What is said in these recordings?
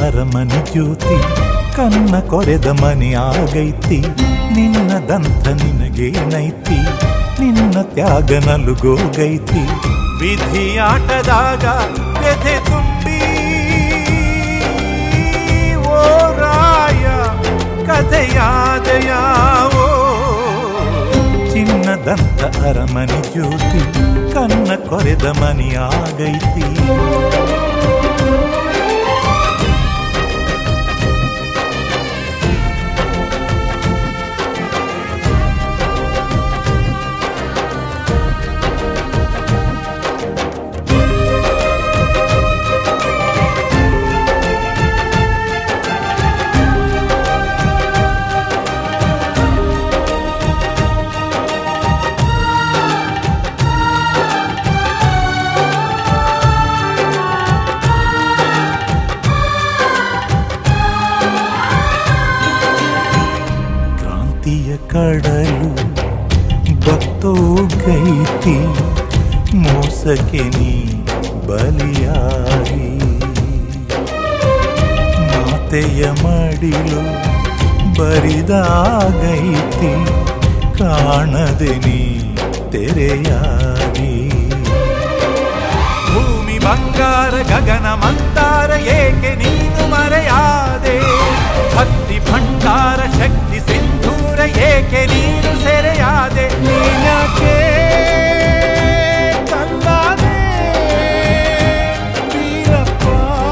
ಅರಮನೆ ಜ್ಯೋತಿ ಕನ್ನ ಕೊರೆದ ಮನೆ ಆಗೈತಿ ನಿನ್ನದಂಥ ನಿನಗೇನೈತಿ ನಿನ್ನ ತ್ಯಾಗ ನಲುಗೋಗೈತಿ ವಿಧಿಯಾಟದಾಗ ವ್ಯಥೆ ತುಂಬಿ ಓ ರಾಯ ಕಥೆಯಾದಯಾವೋ ಚಿನ್ನದಂತ ಅರಮನೆ ಜ್ಯೋತಿ ಕನ್ನ ಕೊರೆದ ಮನೆಯಾಗೈತಿ ಕ್ರಾಂತಿಯ ಕಡಲು ಬತ್ತೋಗೈತಿ ಮೋಸಕ್ಕೆ ನೀ ಬಲಿಯಾಗಿ ಮಾತೆಯ ಮಡಿಲು ಬರಿದಾಗೈತಿ ಕಾಣದೆ ನೀ ತೆರೆಯಾಗಿ ಭೂಮಿ ಬಂಗಾರ ಗಗನ ಮಂದಾರ ಏಕೆ ನೀನು ಮರೆಯಾದೆ ಭಕ್ತಿ ಭಂಡಾರ ಶಕ್ತಿ ಸಿಂಧೂರ ಏಕೆ ನೀನು ಸೆರೆಯಾದೆ ನೀನಕ್ಕೆ ತಂದಾದೆ ವೀರಪ್ಪ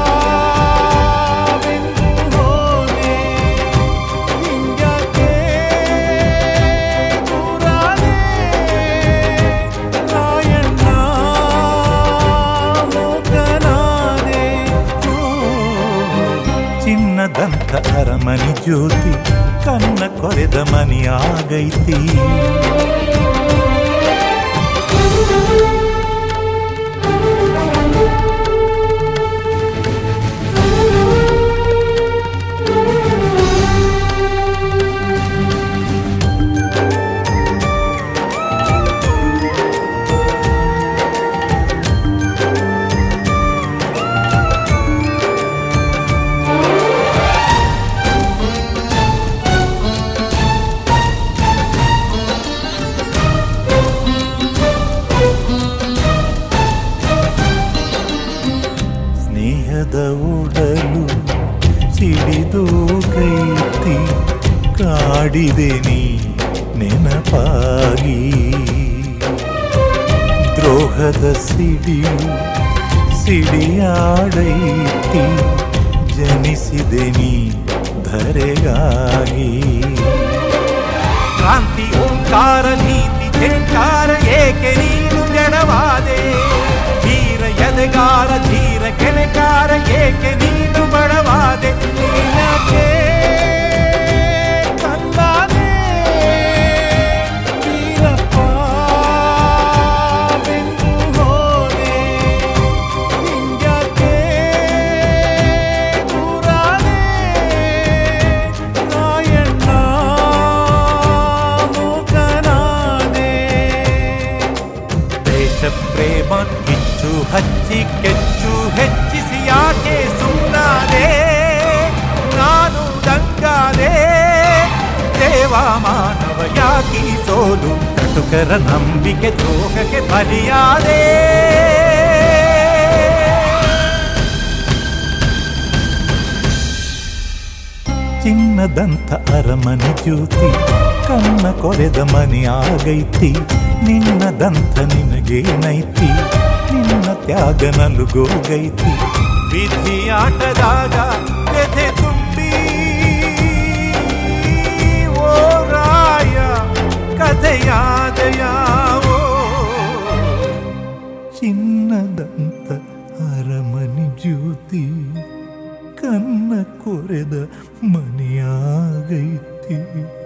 ಬೆಂದು ಹೋದೆ ಹಿಂಗ್ಯಾಕೆ ದೂರಾದೆ ರಾಯಣ್ಣ ಮೂಕನಾದೆ ಚಿನ್ನದಂತ ಅರಮನೆ ಜ್ಯೋತಿ ಕನ್ನ ಕೊರೆದ ಮನೆಯಾಗೈತಿ ಸ್ನೇಹದ ಉಡಲು ಸಿಡಿದು ಕೈತಿ ಕಾಡಿದೆ ನೀ ನೆನಪಾಗಿ ದ್ರೋಹದ ಸಿಡಿಯು ಸಿಡಿಯಾಡೈತಿ ಜನಿಸಿದೆ ನೀ ಧರೆಗಾಗಿ ಕ್ರಾಂತಿ ಓಂಕಾರ ನೀತಿ ಧಿಂಕಾರ ಏಕೆ ನೀನು ಜಡವಾದೆ ಧೀರ ಎದೆಗಾರ ಧೀರ ಕೆಣಕಾರ ಏಕೆ ನೀನು ಬಡವಾದೆ ನೀನಕ್ಕೆ ತಂದಾನೆ ವೀರಪ್ಪ ಬೆಂದು ಹೋದೆ ಹಿಂಗ್ಯಾಕೆ ದೂರಾದೆ ರಾಯಣ್ಣ ಮೂಕನಾದೆ ದೇಶ ಪ್ರೇಮ ಕಿಚ್ಚು ಹಚ್ಚಿ ಕೆಚ್ಚು ಹೆಚ್ಚಿಸಿ ಯಾಕೆ ಸುಮ್ಮನಾದೆ ನಾನು ದಂಗಾದೆ ದೇವ ಮಾನವ ಯಾಕಿ ಸೋಲು ಕಟುಕರ ನಂಬಿಕೆ ದ್ರೋಹಕ್ಕೆ ಬಲಿಯಾದೆ ಚಿನ್ನದಂತ ಅರಮನೆ ಜ್ಯೋತಿ ಕನ್ನ ಕೊರೆದ ಮನೆಯಾಗೈತಿ ನಿನ್ನದಂತ ನಿನಗೇನೈತಿ ನಿನ್ನ ತ್ಯಾಗ ನಲುಗೋಗೈತಿ ವಿಧಿಯಾಟದಾಗ ವ್ಯಥೆ ತುಂಬಿ ಓ ರಾಯ ಕಥೆಯಾದಯಾವೋ ಚಿನ್ನದಂತ ಅರಮನೆ ಜ್ಯೋತಿ ಕನ್ನ ಕೊರೆದ ಮನೆಯಾಗೈತಿ